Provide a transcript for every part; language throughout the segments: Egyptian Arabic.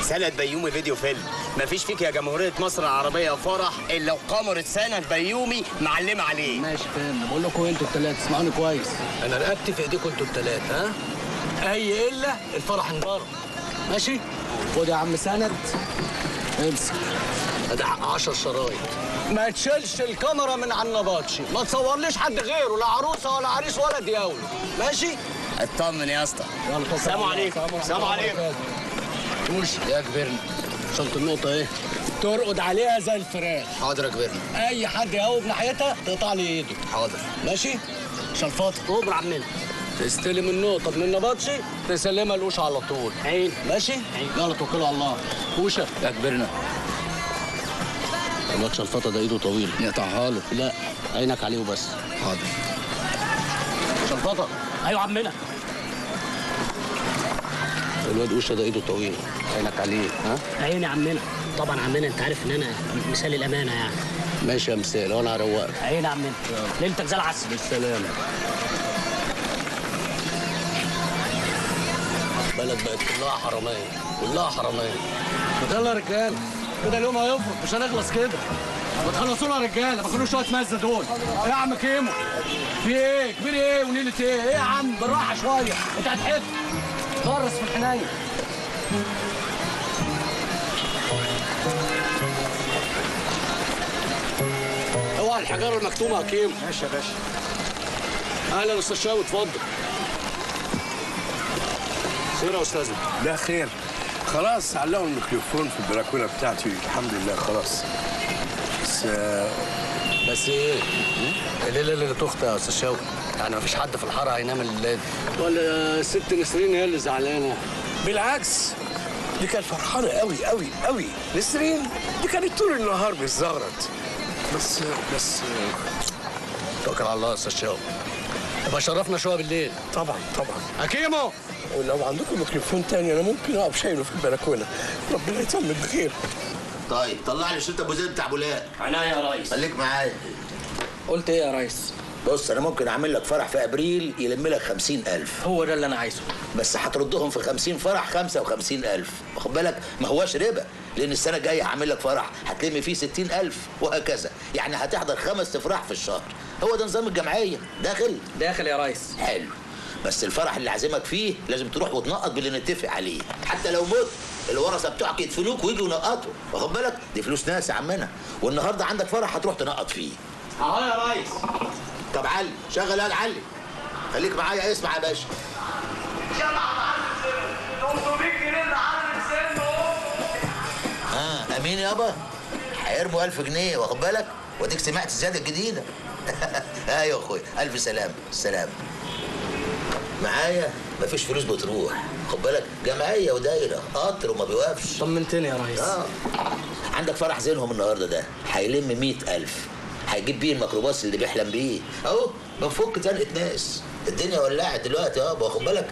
سند بيومي فيديو فيلم مفيش فيك يا جمهوريه مصر العربيه فرح الا وقمرة سند بيومي معلمه عليه ماشي فهمنا بقول لكم انتوا الثلاثه اسمعوني كويس انا رقبتي في ايديكم انتوا الثلاثه ها اي الا الفرح انضرب ماشي خد يا عم سند امسك ادي حق 10 شرايط ما تشيلش الكاميرا من على النبطشي ما تصورليش حد غيره لا عروسه ولا عريس ولا دياول ماشي اطمن يا اسطى يلا توكل السلام على الله. عليكم. السلام عليكم. وش يا كبرنا وصلت النقطة ايه؟ ترقد عليها زي الفراخ حاضر يا كبرنا أي حد يقوم ناحيتها تقطع لي إيده حاضر ماشي؟ شلفاطة كبر عمنا تستلم النقطة من النبطشي تسلمها لوش على طول عين ماشي؟ يلا توكلوا على الله وشة يا كبرنا الواد شلفاطة ده إيده طويلة نقطعها له لا عينك عليه وبس حاضر شلفاطة ايوه عمنا الواد وشة ده إيده طويلة عينك عليه ها؟ عيني يا عمنا طبعا عمنا انت عارف ان انا مثال الامانه يعني ماشي يا مسال وأنا هروقك عيني يا عمنا ليلتك زي العسل بالسلامة بلد بقت كلها حرامية كلها حرامية يلا يا رجالة كده اليوم هيفرق مش هنخلص كده ما تخلصونا يا رجالة ما كانوش شوية مزة دول ايه يا عم كيمو في ايه كبير ايه ونيلة ايه ايه يا عم بالراحة شوية انت هتحف خرص في الحنين اوعى الحجارة المكتومة يا كيمو ماشي يا باشا اهلا استاذ شاوي اتفضل خير يا استاذنا لا خير خلاص علقوا الميكروفون في البلكونه بتاعتي الحمد لله خلاص بس آه، بس ايه الليله اللي تخت يا استاذ شاوي يعني مفيش حد في الحاره هينام الليله دي ولا ست نسرين هي اللي زعلانه بالعكس دي كانت فرحانه قوي قوي قوي نسرين دي كانت طول النهار بتزغرط بس بس توكل على الله يا استاذ شاوي يبقى شرفنا شويه بالليل طبعا طبعا حكيمو ولو عندكم ميكروفون تاني انا ممكن اقف شايله في البلكونه ربنا يتمم بخير طيب طلع لي شريط ابو زيد بتاع ابو لاب عناية يا ريس خليك معايا قلت ايه يا ريس بص انا ممكن اعمل لك فرح في ابريل يلم لك 50000 هو ده اللي انا عايزه بس هتردهم في 50 فرح 55000 واخد بالك ما هواش ربا لان السنه الجايه هعمل لك فرح هتلم فيه 60000 وهكذا يعني هتحضر خمس افراح في الشهر هو ده نظام الجمعيه داخل داخل يا ريس حلو بس الفرح اللي عازمك فيه لازم تروح وتنقط باللي نتفق عليه حتى لو مت الورثه بتوعك يدفنوك ويجوا ينقطوا واخد بالك دي فلوس ناس يا عمنا والنهارده عندك فرح هتروح تنقط فيه اهو يا ريس طب علي شغل يا علي خليك معايا اسمع يا باشا اه امين يابا هيرموا 1000 جنيه واخد بالك واديك سمعت الزياده الجديده ايوه يا اخويا الف سلام سلام معايا مفيش فلوس بتروح خد بالك جمعيه ودايره قطر وما بيوقفش طمنتني يا ريس اه عندك فرح زينهم النهارده ده هيلم مئة ألف هيجيب بيه الميكروباص اللي بيحلم بيه اهو بنفك زنقة ناس الدنيا ولعت دلوقتي اه واخد بالك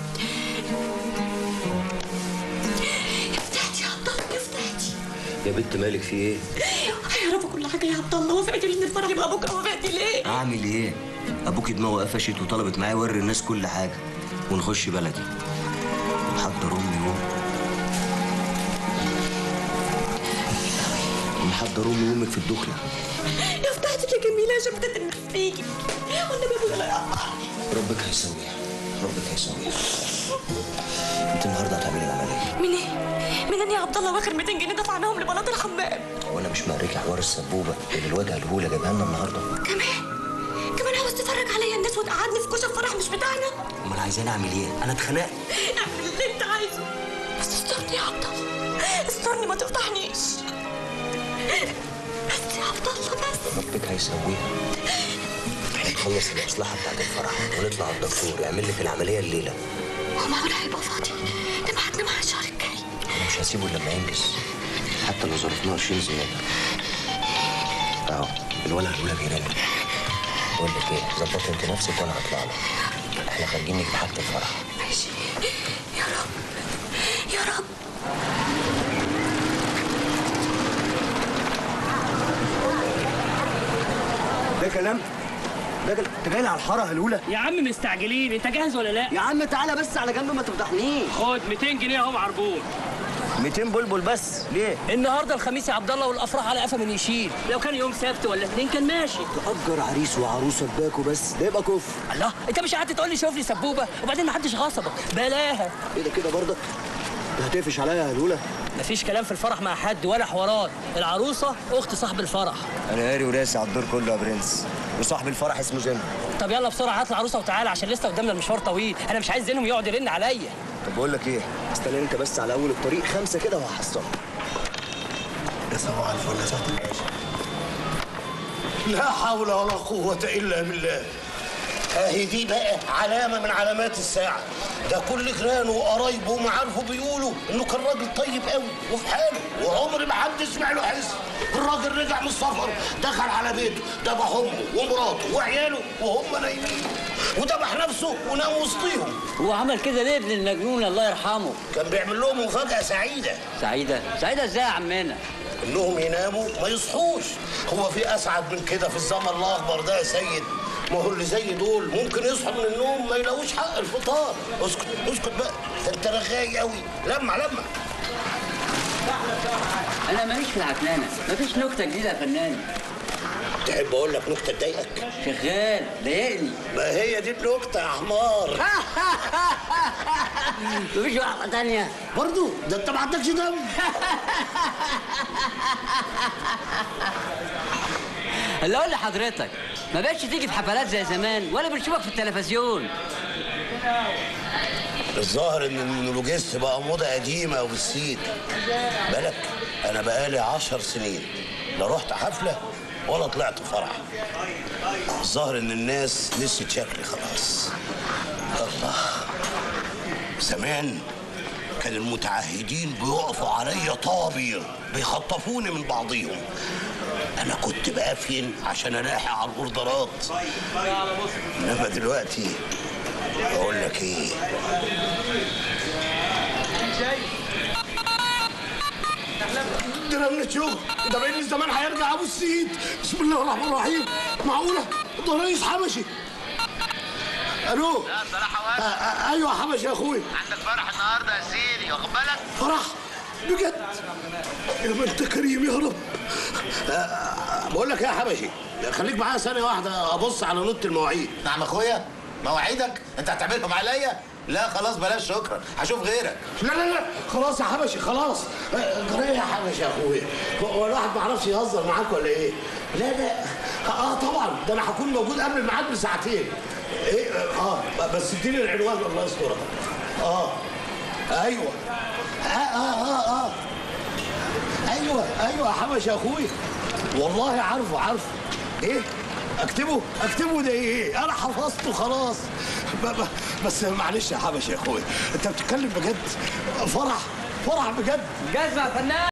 افتحتي يا عبد الله افتحتي يا بنت مالك في ايه؟ هيعرفوا كل حاجه يا عبد الله وافقتي ان الفرح يبقى بكره وافقتي ليه؟ اعمل ايه؟ ابوك دماغه قفشت وطلبت معايا اوري الناس كل حاجه ونخش بلدي نحضر امي يوم ونحضر امي وامك في الدخله افتحتك يا جميله عشان بتتنفس فيكي والنبي ابويا لا يقطعني ربك هيسويها ربك هيسويها انت النهارده هتعملي العمليه من ايه؟ من انا يا عبد الله واخر 200 جنيه دفعناهم لبلاط الحمام وانا مش موريكي حوار السبوبه اللي الوجع الاولى جابها لنا النهارده كمان كمان عاوز تفرج عليا الناس وتقعدني في كشك فرح مش بتاعنا امال عايزاني اعمل ايه؟ انا اتخنقت اعمل اللي انت عايزه بس استرني يا عبد الله استرني ما تفضحنيش بس يا عبد الله بس ربك هيسويها نخلص المصلحه بتاعت الفرح ونطلع على الدكتور يعمل لك العمليه الليله هو معقول هيبقى فاضي ده ميعادنا مع الشهر الجاي انا مش هسيبه إلا لما ينجز حتى لو ظروفنا 20 زياده اهو الولد الاولى بيرن بقول لك ايه ظبطي انت نفسك وانا هطلع لك احنا خارجين نجيب حاجه الفرح ماشي يا رب يا رب ده كلام ده كلام انت جاي لي على الحاره الاولى يا عم مستعجلين انت جاهز ولا لا يا عم تعالى بس على جنب ما تفضحنيش خد 200 جنيه اهو عربون 200 بلبل بس ليه؟ النهارده الخميس يا عبد الله والافراح على قفا من يشيل لو كان يوم سبت ولا اثنين كان ماشي تأجر عريس وعروسة باكو بس ده يبقى كفر الله انت مش قعدت تقول لي شوف لي سبوبه وبعدين ما حدش غصبك بلاها ايه ده كده برضك؟ ده هتقفش عليا يا هلولة مفيش كلام في الفرح مع حد ولا حوارات العروسه اخت صاحب الفرح انا قاري وراسي على الدور كله يا برنس وصاحب الفرح اسمه زين طب يلا بسرعه هات العروسه وتعالى عشان لسه قدامنا المشوار طويل انا مش عايز زينهم يقعد يرن عليا طب بقول لك ايه استنى انت بس على اول الطريق خمسة كده وهحصلك يا صباح الفل يا صاحبي لا حول ولا قوة إلا بالله اهي دي بقى علامة من علامات الساعة ده كل جيرانه وقرايبه ومعارفه بيقولوا انه كان راجل طيب قوي وفي حاله وعمر ما حد سمع له حس الراجل رجع من السفر دخل على بيته ذبح امه ومراته وعياله وهم نايمين وذبح نفسه ونام وسطيهم هو عمل كده ليه ابن المجنون الله يرحمه كان بيعمل لهم مفاجأة سعيدة سعيدة سعيدة ازاي يا عمنا انهم يناموا ما يصحوش هو في اسعد من كده في الزمن الاخضر ده يا سيد ما هو اللي زي دول ممكن يصحوا من النوم ما يلاقوش حق الفطار اسكت اسكت بقى ده انت رغاي قوي لما لما انا ماليش في العكنانة مفيش نكتة جديدة يا فنان تحب اقول لك نكته تضايقك شغال ضايقني ما هي دي النكته يا حمار مفيش واحدة تانية برضو ده انت ما عندكش دم اللي اقول لحضرتك ما بقتش تيجي في حفلات زي زمان ولا بنشوفك في التلفزيون الظاهر ان المونولوجيست بقى موضه قديمه وبالسيد بالك انا بقالي عشر سنين لا رحت حفله ولا طلعت فرح الظاهر ان الناس نسيت شكلي خلاص الله زمان كان المتعهدين بيقفوا عليا طابير بيخطفوني من بعضيهم انا كنت بقفين عشان الاحق على الاوردرات انما دلوقتي اقول لك ايه ده انا من الشغل ده بين الزمان هيرجع ابو السيد بسم الله الرحمن الرحيم معقوله ده رئيس حبشي الو لا صراحة آه، آه، ايوه يا حبشي يا اخوي عندك فرح النهارده يا سيدي واخد بالك؟ فرح بجد يا ما انت كريم يا رب آه، آه، بقول لك ايه يا حبشي خليك معايا ثانيه واحده ابص على نوت المواعيد نعم اخويا مواعيدك انت هتعملهم عليا لا خلاص بلاش شكرا هشوف غيرك لا لا لا خلاص يا حبشي خلاص آه، جرى ايه يا حبشي يا اخويا هو الواحد ما يعرفش يهزر معاك ولا ايه لا لا اه طبعا ده انا هكون موجود قبل الميعاد بساعتين ايه اه بس اديني العنوان الله يسترك اه ايوه اه اه اه, آه. ايوه ايوه يا حبشي يا اخويا والله عارفه عارفه ايه اكتبه اكتبه ده ايه انا حفظته خلاص ب- ب- بس معلش يا حبشي يا اخويا انت بتتكلم بجد فرح فرح بجد جزمة يا فنان